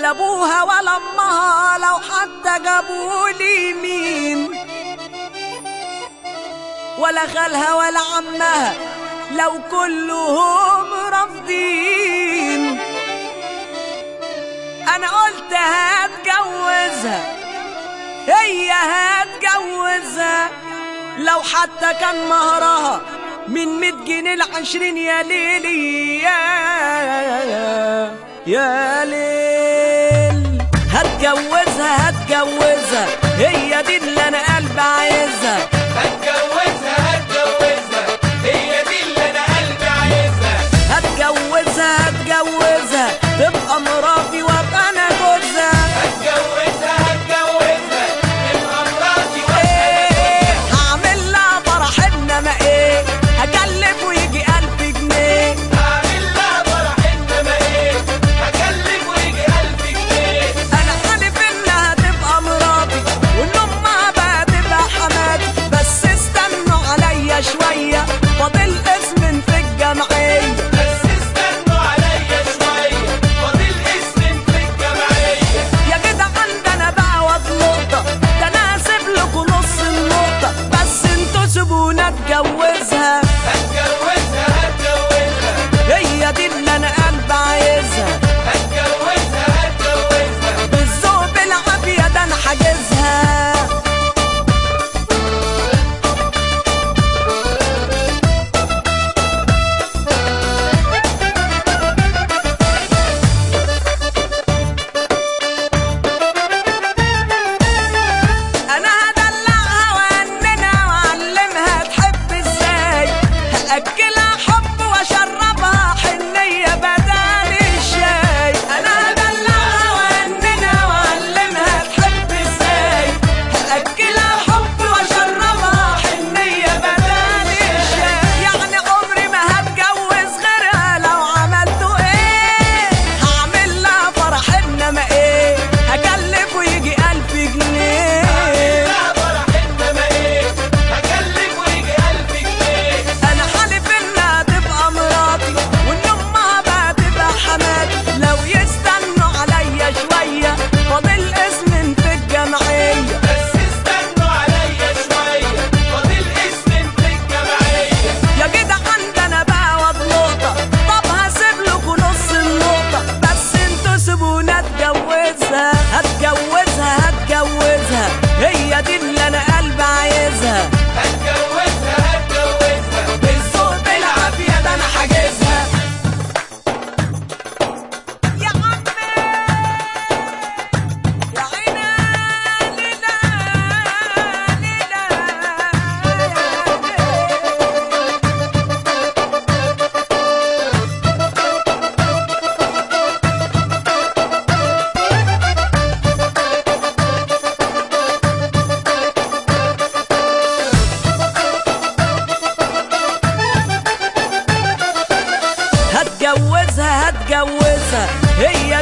لا ابوها ولا امها لو حتى جابولي مين ولا خالها ولا عمها لو كلهم رافضين انا قلت هتجوزها هي هتجوزها لو حتى كان مهرها من مية جنيه لعشرين يا ليلي يا يا ليل هتجوزها هتجوزها هي دي اللي انا قلبي عايزها هتجوزها هتجوزها هي دي اللي انا قلبي عايزها هتجوزها هتجوزها تبقى مراتي وابقى انا جوزها هتجوزها هتجوزها تبقى مراتي ايه هعمل لها فرح انما ايه هكلف ويجي الف جنيه هعمل لها فرح انما ايه هكلف ويجي ألف جنيه انا حالف انها تبقى مراتي وان امها بقى تبقى حماتي بس استنوا عليا شويه فاضل اسم في الجمعيه بس استنوا عليا شوية فاضل اسم في الجمعية يا جدعان ده انا بعوض نقطه ده انا هسيب لكم نص النقطه بس انتوا سيبونا اتجوزها هتجوزها هتجوزها هي دي اللي انا قلبي عايزها هتجوزها هتجوزها بالذوق بالعافيه ده انا حاجزها انا هدلعها واننا واعلمها تحب ازاي هاكلها حب واشربها حنيه بدل الشاي انا هدلعها واننا واعلمها تحب ازاي هاكلها حب واشربها حنيه بدل الشاي يعني عمري ما هتجوز غيرها لو عملتوا ايه هعمل لها فرح انما ايه هكلف ويجي الف جنيه لا فرح انما ايه هكلف ويجي ألف جنيه انا حالف انها تبقى مراتي وان امها بقى تبقى حماتي لو يستنوا عليا شويه فاضل اسم في الجمعيه بس استنوا عليا شوية فاضل اسم في الجمعية يا جدعان ده انا بعوض نقطه طب هسيب لكم نص النقطه بس انتوا سيبونا اتجوزها هتجوزها هتجوزها هي دي اللي انا قلبي عايزها هتجوزها هتجوزها بالذوق بالعافيه ده انا حاجزها يا عمي يا عيني ليلى ليلى هتجوزها هتجوزها هي